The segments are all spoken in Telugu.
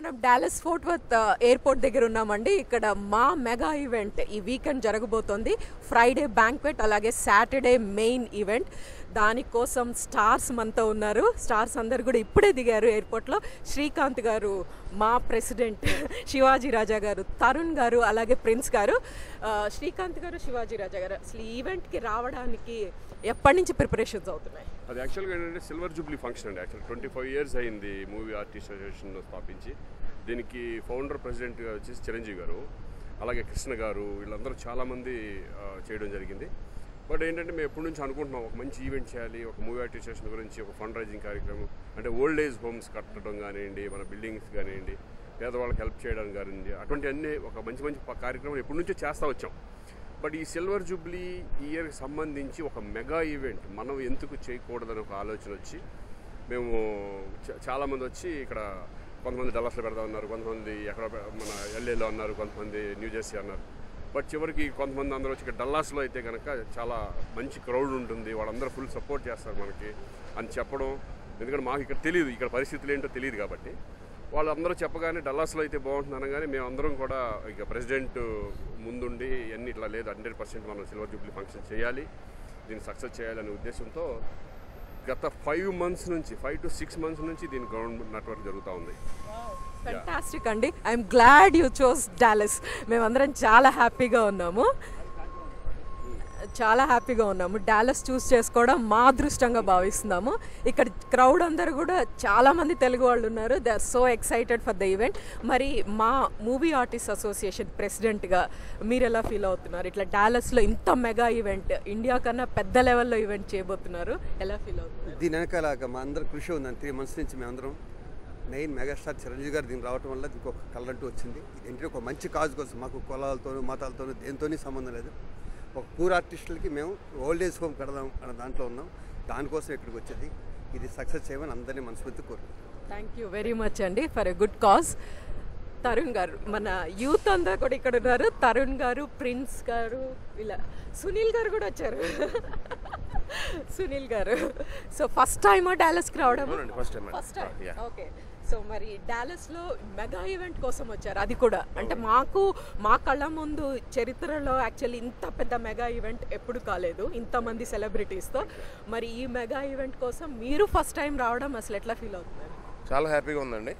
మనం డాలస్ ఫోర్ట్ వర్త్ ఎయిర్పోర్ట్ దగ్గర ఉన్నామండి ఇక్కడ మా మెగా ఈవెంట్ ఈ వీకెండ్ జరగబోతోంది ఫ్రైడే బ్యాంక్వెట్ అలాగే సాటర్డే మెయిన్ ఈవెంట్ దానికోసం స్టార్స్ మనతో ఉన్నారు స్టార్స్ అందరు కూడా ఇప్పుడే దిగారు ఎయిర్పోర్ట్లో శ్రీకాంత్ గారు మా ప్రెసిడెంట్ శివాజీ రాజా గారు తరుణ్ గారు అలాగే ప్రిన్స్ గారు ఆ, శ్రీకాంత్ గారు శివాజీ రాజా గారు అసలు ఈ ఈవెంట్కి రావడానికి ఎప్పటి నుంచి ప్రిపరేషన్స్ అవుతున్నాయి అది యాక్చువల్గా ఏంటంటే సిల్వర్ జూబ్లీ ఫంక్షన్ అండి యాక్చువల్ ట్వంటీ ఫైవ్ ఇయర్స్ అయింది మూవీ ఆర్టిస్ట్ అసోసియేషన్ స్థాపించి దీనికి ఫౌండర్ ప్రెసిడెంట్గా వచ్చేసి చిరంజీవి గారు అలాగే కృష్ణ గారు వీళ్ళందరూ చాలామంది ఆ, చేయడం జరిగింది బట్ ఏంటంటే మేము ఎప్పటి నుంచి అనుకుంటున్నాం ఒక మంచి ఈవెంట్ చేయాలి ఒక మూవీ ఆర్టిస్ట్ అసోసియేషన్ గురించి ఒక ఫండ్ రైజింగ్ కార్యక్రమం అంటే ఓల్డ్ ఏజ్ హోమ్స్ కట్టడం కానివ్వండి మన బిల్డింగ్స్ కానివ్వండి పేదవాళ్ళకి హెల్ప్ చేయడం కానివ్వండి అటువంటి అన్ని ఒక మంచి మంచి ప- కార్యక్రమాలు ఎప్పటి నుంచో చేస్తూ వచ్చాం బట్ ఈ సిల్వర్ జూబ్లీ ఇయర్కి సంబంధించి ఒక మెగా ఈవెంట్ మనం ఎందుకు చేయకూడదని ఒక ఆలోచన వచ్చి మేము చ- చాలామంది వచ్చి ఇక్కడ కొంతమంది డల్లాస్లో పెడతా ఉన్నారు కొంతమంది ఎక్కడ పె- మన ఎల్ఏలో ఉన్నారు కొంతమంది న్యూ జెర్సీ అన్నారు బట్ చివరికి కొంతమంది అందరూ వచ్చి ఇక్కడ డల్లాస్లో అయితే కనుక చాలా మంచి క్రౌడ్ ఉంటుంది వాళ్ళందరూ ఫుల్ సపోర్ట్ చేస్తారు మనకి అని చెప్పడం ఎందుకంటే మాకు ఇక్కడ తెలియదు ఇక్కడ పరిస్థితులు ఏంటో తెలియదు కాబట్టి వాళ్ళందరూ చెప్పగానే డల్లాస్లో అయితే బాగుంటుంది అనగానే మేము అందరం కూడా ఇక ప్రెసిడెంట్ ముందుండి అన్ని ఇట్లా లేదు హండ్రెడ్ పర్సెంట్ మనం సిల్వర్ జూబ్లీ ఫంక్షన్ చేయాలి దీన్ని సక్సెస్ చేయాలనే ఉద్దేశంతో గత ఫైవ్ మంత్స్ నుంచి ఫైవ్ టు సిక్స్ మంత్స్ నుంచి దీని గ్రౌండ్ నెట్వర్క్ జరుగుతూ ఉంది ఫెంటాస్టిక్ అండి I'm glad you chose Dallas మేమందరం చాలా హ్యాపీగా ఉన్నాము చాలా హ్యాపీగా ఉన్నాము డాలస్ చూస్ చేసుకోవడం మా అదృష్టంగా భావిస్తున్నాము ఇక్కడ క్రౌడ్ అందరూ కూడా చాలా మంది తెలుగు వాళ్ళు ఉన్నారు they are so excited for the event మరి మా మూవీ ఆర్టిస్ట్ అసోసియేషన్ ప్రెసిడెంట్గా మీరు ఎలా ఫీల్ అవుతున్నారు ఇట్లా డాలస్లో ఇంత మెగా ఈవెంట్ ఇండియా కన్నా పెద్ద లెవెల్లో ఈవెంట్ చేయబోతున్నారు ఎలా ఫీల్ అవుతున్నారు దీని వెనకాల మా అందరి కృషి ఉందని త్రీ మంత్స్ నుంచి మేమందరం మెయిన్ మెగాస్టార్ చిరంజీవి గారు దీన్ని రావటం వల్ల దీనికి ఒక కలరంటూ వచ్చింది ఇదేంటి ఒక మంచి కాజ్ కోసం మాకు కులాలతోనూ మతాలతోనూ దేనితోని సంబంధం లేదు ఒక పూర్ ఆర్టిస్టులకి మేము ఓల్డ్ ఏజ్ హోమ్ కడదాం అన్న దాంట్లో ఉన్నాం దానికోసం ఇక్కడికి వచ్చేది ఇది సక్సెస్ చేయమని అందరినీ మనస్ఫూర్తి కోరుకుంటున్నాం థ్యాంక్ యూ వెరీ మచ్ అండి for a good cause Tarun garu మన యూత్ అంతా కూడా ఇక్కడ ఉన్నారు తరుణ్ గారు ప్రిన్స్ గారు ఇలా సునీల్ గారు కూడా వచ్చారు సునీల్ గారు సో ఫస్ట్ టైమా డాలస్కి రావడం అవునండి, first time. First time Yeah. Okay so మరి డాలస్లో మెగా ఈవెంట్ కోసం వచ్చారు అది కూడా అంటే మాకు మా కళ్ళ ముందు చరిత్రలో యాక్చువల్లీ ఇంత పెద్ద మెగా ఈవెంట్ ఎప్పుడు కాలేదు ఇంతమంది సెలబ్రిటీస్తో మరి ఈ మెగా ఈవెంట్ కోసం మీరు ఫస్ట్ టైం రావడం అసలు ఎట్లా ఫీల్ అవుతున్నారు చాలా హ్యాపీగా ఉందండి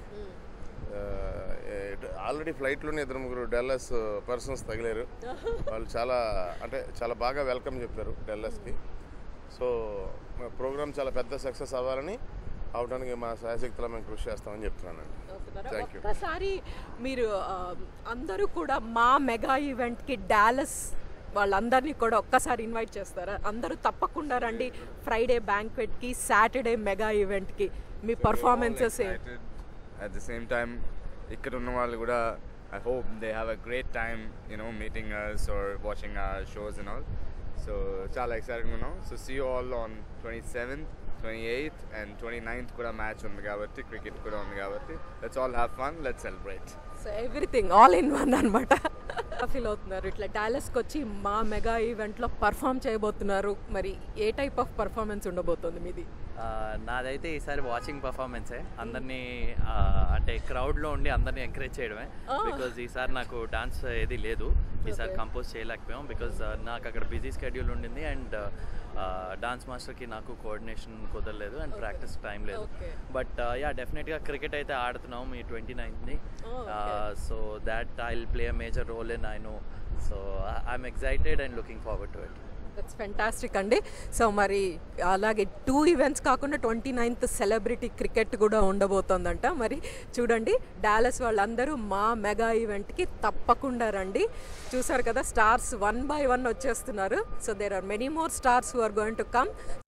ఆల్రెడీ ఫ్లైట్లోనే ఇద్దరు ముగ్గురు డెల్లస్ పర్సన్స్ తగిలారు వాళ్ళు చాలా అంటే చాలా బాగా వెల్కమ్ చెప్పారు డెల్లస్కి సో ప్రోగ్రామ్ చాలా పెద్ద సక్సెస్ అవ్వాలని అవడానికి మా శాశక్తిలో మేము కృషి చేస్తామని చెప్తున్నానండి అవుతున్నారా? Thank you. ఒక్కసారి మీరు ఆ, అందరూ కూడా మా మెగా ఈవెంట్కి డాలస్ వాళ్ళందరినీ కూడా ఒక్కసారి ఇన్వైట్ చేస్తారా అందరూ తప్పకుండా రండి ఫ్రైడే బ్యాంక్వెట్కి సాటర్డే మెగా ఈవెంట్కి మీ performances excited. At the same time, ఇక్కడ ఉన్న వాళ్ళు కూడా I hope they have a great time, you know, meeting us or watching our shows and all. So చాలా ఎక్సైటింగ్ ఉన్నాం so see all on twenty seventh twenty eighth and twenty ninth కూడా మ్యాచ్ ఉంది కాబట్టి క్రికెట్ కూడా ఉంది కాబట్టి let's all have fun let's celebrate so everything all in one అనమాట ఫీల్ అవుతున్నారు ఇట్లా డాలస్కి వచ్చి మా మెగా ఈవెంట్లో పర్ఫామ్ చేయబోతున్నారు మరి ఏ టైప్ ఆఫ్ పర్ఫార్మెన్స్ ఉండబోతుంది మీది ఆ, నాదైతే ఈసారి వాచింగ్ పర్ఫార్మెన్సే అందరినీ ఆ, అంటే crowd లో ఉండి అందరినీ ఎంకరేజ్ చేయడమే Oh. బికాజ్ ఈసారి నాకు డాన్స్ ఏది లేదు ఈసారి Okay. కంపోజ్ చేయలేకపోయాం బికాజ్ నాకు అక్కడ బిజీ స్కెడ్యూల్ ఉండింది అండ్ డాన్స్ మాస్టర్కి నాకు కోఆర్డినేషన్ కుదరలేదు అండ్ ప్రాక్టీస్ టైం లేదు Okay. బట్ యా డెఫినెట్గా క్రికెట్ అయితే ఆడుతున్నాం ఈ ట్వంటీ నైన్త్ని Oh, okay. So that I will play a major role in I know so I'm excited and looking forward to it that's fantastic అండి సో మరి అలాగే టూ ఈవెంట్స్ కాకుండా ట్వంటీ నైన్త్ సెలబ్రిటీ క్రికెట్ కూడా ఉండబోతోందంట మరి చూడండి డాలస్ వాళ్ళందరూ మా మెగా ఈవెంట్కి తప్పకుండా రండి చూసారు కదా స్టార్స్ వన్ బై వన్ వచ్చేస్తున్నారు so there are many more stars who are going to come